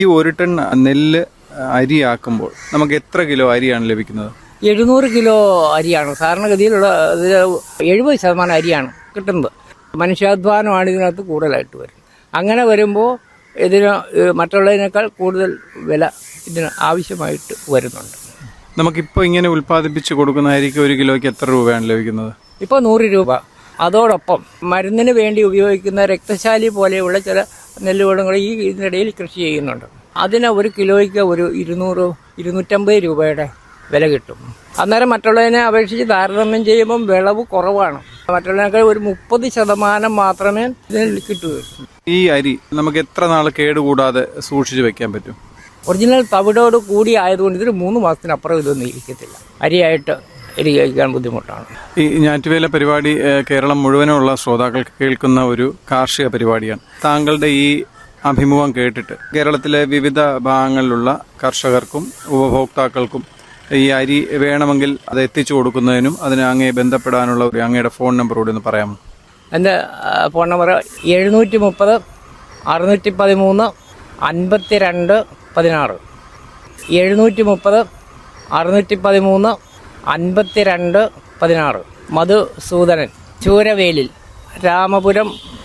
ഈ ഒരു ടൺ നെല്ല് അരിയാക്കുമ്പോൾ നമുക്ക് എത്ര കിലോ അരിയാണ് ലഭിക്കുന്നത് എഴുന്നൂറ് കിലോ അരിയാണ് സാധാരണഗതിയിലുള്ള ഇതിൽ എഴുപത് ശതമാനം അരിയാണ് കിട്ടുന്നത് മനുഷ്യാധ്വാനമാണ് ഇതിനകത്ത് കൂടുതലായിട്ട് വരുന്നത് അങ്ങനെ വരുമ്പോൾ ഇതിന് ഏഹ്, മറ്റുള്ളതിനേക്കാൾ കൂടുതൽ വില ഇതിന് ആവശ്യമായിട്ട് വരുന്നുണ്ട് നമുക്കിപ്പോൾ ഇങ്ങനെ ഉൽപ്പാദിപ്പിച്ച് കൊടുക്കുന്ന അരിക്ക് ഒരു കിലോയ്ക്ക് എത്ര രൂപയാണ് ലഭിക്കുന്നത് ഇപ്പോൾ നൂറ് രൂപ അതോടൊപ്പം മരുന്നിന് വേണ്ടി ഉപയോഗിക്കുന്ന രക്തശാലി പോലെയുള്ള ചില നെല്ലുകളും കൂടെ ഈ ഇതിനിടയിൽ കൃഷി ചെയ്യുന്നുണ്ട് അതിന് ഒരു കിലോയ്ക്ക് ഒരു ഇരുന്നൂറ് ഇരുന്നൂറ്റമ്പത് രൂപയുടെ വില കിട്ടും അന്നേരം മറ്റുള്ളതിനെ അപേക്ഷിച്ച് താരതമ്യം ചെയ്യുമ്പം വിളവ് കുറവാണ് മറ്റുള്ളതിനേക്കാൾ ഒരു മുപ്പത് ശതമാനം മാത്രമേ ഇതിന് കിട്ടുകയുള്ളൂ ഈ അരി നമുക്ക് എത്ര നാൾ കേടുകൂടാതെ സൂക്ഷിച്ചു വെക്കാൻ പറ്റും ഒറിജിനൽ തവിടോട് കൂടി ആയതുകൊണ്ട് ഇതിന് മൂന്ന് മാസത്തിനപ്പുറം ഇതൊന്നും ഇരിക്കത്തില്ല അരിയായിട്ട് അരി കഴിക്കാൻ ബുദ്ധിമുട്ടാണ് ഈ ഞാറ്റുവേല പരിപാടി ഏഹ്, കേരളം മുഴുവനുള്ള ശ്രോതാക്കൾക്ക് കേൾക്കുന്ന ഒരു കാർഷിക പരിപാടിയാണ് താങ്കളുടെ ഈ അഭിമുഖം കേട്ടിട്ട് കേരളത്തിലെ വിവിധ ഭാഗങ്ങളിലുള്ള കർഷകർക്കും ഉപഭോക്താക്കൾക്കും ഈ അരി വേണമെങ്കിൽ അത് എത്തിച്ചു കൊടുക്കുന്നതിനും അതിന് അങ്ങേ ബന്ധപ്പെടാനുള്ള ഒരു അങ്ങയുടെ ഫോൺ നമ്പർ കൂടി ഒന്ന് പറയാമോ എൻ്റെ ആ, ഫോൺ നമ്പർ എഴുന്നൂറ്റി മുപ്പത് അറുന്നൂറ്റി പതിമൂന്ന് അൻപത്തി രണ്ട് പതിനാറ് എഴുന്നൂറ്റി മുപ്പത് അറുന്നൂറ്റി പതിമൂന്ന് അൻപത്തി രണ്ട് പതിനാറ് മധുസൂദനൻ ചൂരവേലിൽ രാമപുരം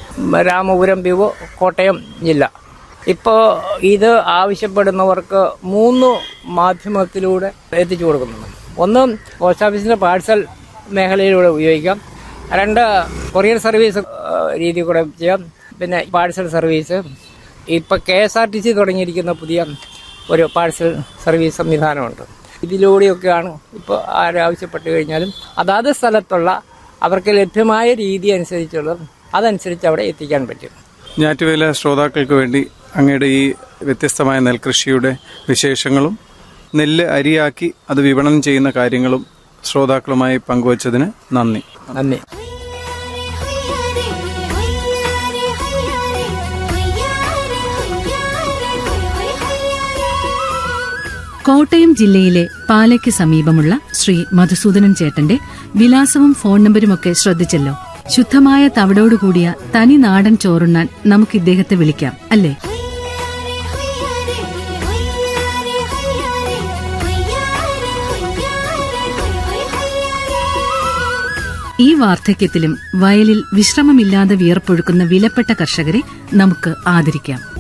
രാമപുരം പിവു കോട്ടയം ജില്ല ഇപ്പോൾ ഇത് ആവശ്യപ്പെടുന്നവർക്ക് മൂന്ന് മാധ്യമത്തിലൂടെ എത്തിച്ചു കൊടുക്കുന്നുണ്ട് ഒന്ന് പോസ്റ്റ് ഓഫീസിൻ്റെ പാഴ്സൽ മേഖലയിലൂടെ ഉപയോഗിക്കാം രണ്ട് കൊറിയർ സർവീസ് ആ, രീതി കൂടെ ചെയ്യാം പിന്നെ പാഴ്സൽ സർവീസ് ഇപ്പം K S R T C തുടങ്ങിയിരിക്കുന്ന പുതിയ ഒരു പാഴ്സൽ സർവീസ് സംവിധാനമുണ്ട് ഇതിലൂടെയൊക്കെയാണ് ഇപ്പോൾ ആരാവശ്യപ്പെട്ട് കഴിഞ്ഞാലും അതാത് സ്ഥലത്തുള്ള അവർക്ക് ലഭ്യമായ രീതി അനുസരിച്ചുള്ള അതനുസരിച്ച് അവിടെ എത്തിക്കാൻ പറ്റും ഞാറ്റുവേല ശ്രോതാക്കൾക്ക് വേണ്ടി അങ്ങയുടെ ഈ വ്യത്യസ്തമായ നെൽകൃഷിയുടെ വിശേഷങ്ങളും നെല്ല് അരിയാക്കി അത് വിപണനം ചെയ്യുന്ന കാര്യങ്ങളും ശ്രോതാക്കളുമായി പങ്കുവച്ചതിന് നന്ദി നന്ദി കോട്ടയം ജില്ലയിലെ പാലയ്ക്ക് സമീപമുള്ള ശ്രീ മധുസൂദനൻ ചേട്ടന്റെ വിലാസവും ഫോൺ നമ്പരുമൊക്കെ ശ്രദ്ധിച്ചല്ലോ ശുദ്ധമായ തവിടോടുകൂടിയ തനി നാടൻ ചോറുണ്ണാൻ നമുക്ക് ഇദ്ദേഹത്തെ വിളിക്കാം അല്ലേ ഈ വാർദ്ധക്യത്തിലും വയലിൽ വിശ്രമമില്ലാതെ വിയർപ്പൊഴുക്കുന്ന വിലപ്പെട്ട കർഷകരെ നമുക്ക് ആദരിക്കാം